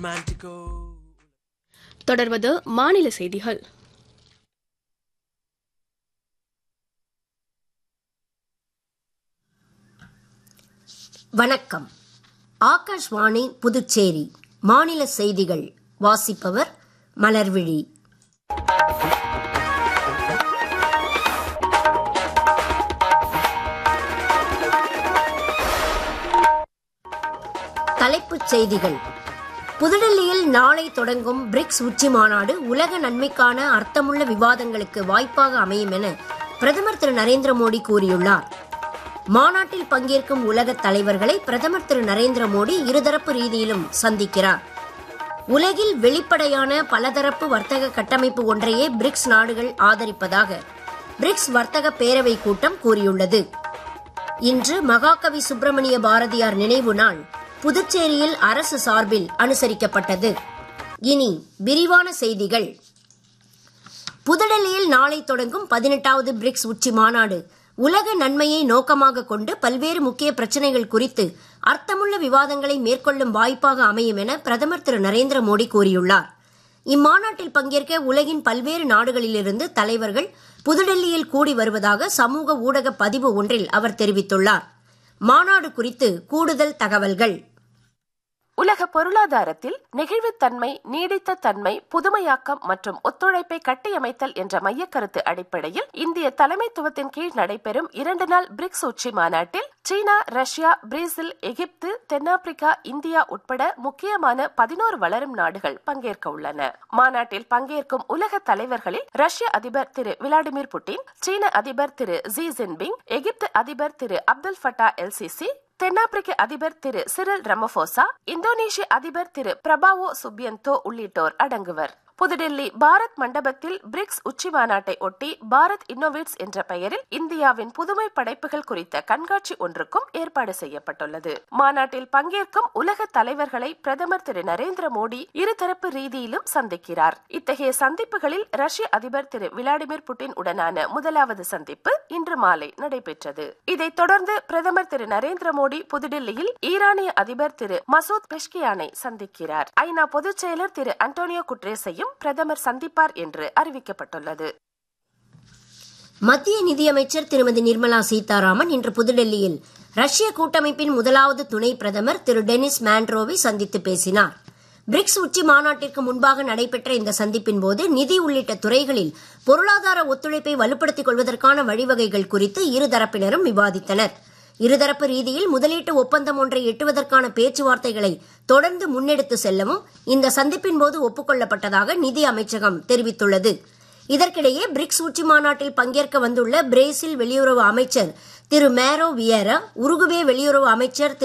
Romantico. தொடர்வது மாநில செய்திகள் வணக்கம் ஆகாஷ்வாணி புதுச்சேரி மாநில செய்திகள் வாசிப்பவர் மலர்விழி தலைப்புச் செய்திகள் புதுடெல்லியில் நாளை தொடங்கும் பிரிக்ஸ் உச்சி மாநாடு உலக நன்மைக்கான அர்த்தமுள்ள விவாதங்களுக்கு வாய்ப்பாக அமையும் என பிரதமர் திரு நரேந்திர மோடி கூறியுள்ளார் மாநாட்டில் பங்கேற்கும் உலக தலைவர்களை பிரதமர் திரு நரேந்திர மோடி இருதரப்பு ரீதியிலும் சந்திக்கிறார் உலகில் வெளிப்படையான பலதரப்பு வர்த்தக கட்டமைப்பு ஒன்றையே பிரிக்ஸ் நாடுகள் ஆதரிப்பதாக பிரிக்ஸ் வர்த்தக பேரவை கூட்டம் கூறியுள்ளது இன்று மகாகவி சுப்பிரமணிய பாரதியார் நினைவு நாள் புதுச்சேரியில் அரசு சார்பில் அனுசரிக்கப்பட்டது இனி விரிவான செய்திகள் புதுடெல்லியில் நாளை தொடங்கும் பதினெட்டாவது பிரிக்ஸ் உச்சி மாநாடு உலக நன்மையை நோக்கமாக கொண்டு பல்வேறு முக்கிய பிரச்சனைகள் குறித்து அர்த்தமுள்ள விவாதங்களை மேற்கொள்ளும் வாய்ப்பாக அமையும் என பிரதமர் திரு நரேந்திர மோடி கூறியுள்ளார் இம்மாநாட்டில் பங்கேற்க உலகின் பல்வேறு நாடுகளிலிருந்து தலைவர்கள் புதுடெல்லியில் கூடி வருவதாக சமூக ஊடக பதிவு ஒன்றில் அவர் தெரிவித்துள்ளார் மாநாடு குறித்து கூடுதல் தகவல்கள் உலக பொருளாதாரத்தில் நெகிழ்வுத்தன்மை நீடித்த தன்மை புதுமையாக்கம் மற்றும் ஒத்துழைப்பை கட்டியமைத்தல் என்ற மையக்கருத்து அடிப்படையில் இந்திய தலைமைத்துவத்தின் கீழ் நடைபெறும் இரண்டு நாள் பிரிக்ஸ் உச்சி மாநாட்டில் சீனா ரஷ்யா பிரேசில் எகிப்து தென்னாப்பிரிக்கா இந்தியா உட்பட முக்கியமான பதினோரு வளரும் நாடுகள் பங்கேற்க உள்ளன மாநாட்டில் பங்கேற்கும் உலக தலைவர்களில் ரஷ்ய அதிபர் திரு விளாடிமிர் புட்டின் சீன அதிபர் திரு ஜி ஜின்பிங் எகிப்து அதிபர் திரு அப்துல் ஃபட்டா எல்சிசி தென்னாப்பிரிக்க அதிபர் திரு சிரில் ரமபோசா இந்தோனேஷிய அதிபர் திரு பிரபாவோ சுபியந்தோ உள்ளிட்டோர் அடங்குவர் புதுடெல்லி பாரத் மண்டபத்தில் பிரிக்ஸ் உச்சி மாநாட்டை ஒட்டி பாரத் இன்னோவேட்ஸ் என்ற பெயரில் இந்தியாவின் புதுமை படைப்புகள் குறித்த கண்காட்சி ஒன்றுக்கும் ஏற்பாடு செய்யப்பட்டுள்ளது மாநாட்டில் பங்கேற்கும் உலக தலைவர்களை பிரதமர் திரு நரேந்திர மோடி இருதரப்பு ரீதியிலும் சந்திக்கிறார் இத்தகைய சந்திப்புகளில் ரஷ்ய அதிபர் திரு விளாடிமிர் புட்டின் உடனான முதலாவது சந்திப்பு இன்று மாலை நடைபெற்றது இதைத் தொடர்ந்து பிரதமர் திரு நரேந்திர மோடி புதுடில்லியில் ஈரானிய அதிபர் திரு மசூத் பெஷ்கியானை சந்திக்கிறார் ஐநா பொதுச் செயலர் திரு அண்டோனியோ குட்ரேஸையும் பிரதமர் சந்திப்பார் என்று அறிவிக்கப்பட்டுள்ளது மத்திய நிதியமைச்சர் திருமதி நிர்மலா சீதாராமன் இன்று புதுடெல்லியில் ரஷ்ய கூட்டமைப்பின் முதலாவது துணை பிரதமர் திரு டெனிஸ் மாண்ட்ரோவை சந்தித்து பேசினார் பிரிக்ஸ் உச்சி மாநாட்டிற்கு முன்பாக நடைபெற்ற இந்த சந்திப்பின் போது நிதி உள்ளிட்ட துறைகளில் பொருளாதார ஒத்துழைப்பை வலுப்படுத்திக் கொள்வதற்கான வழிவகைகள் குறித்து இருதரப்பினரும் விவாதித்தனர் இருதரப்பு ரீதியில் முதலீட்டு ஒப்பந்தம் ஒன்றை எட்டுவதற்கான பேச்சுவார்த்தைகளை தொடர்ந்து முன்னெடுத்து செல்லவும் இந்த சந்திப்பின் போது ஒப்புக்கொள்ளப்பட்டதாக நிதி அமைச்சகம் தெரிவித்துள்ளது இதற்கிடையே பிரிக்ஸ் உச்சி மாநாட்டில் பங்கேற்க வந்துள்ள பிரேசில் வெளியுறவு அமைச்சர் திரு மேரோ வியரா உருகுவே வெளியுறவு அமைச்சர் திரு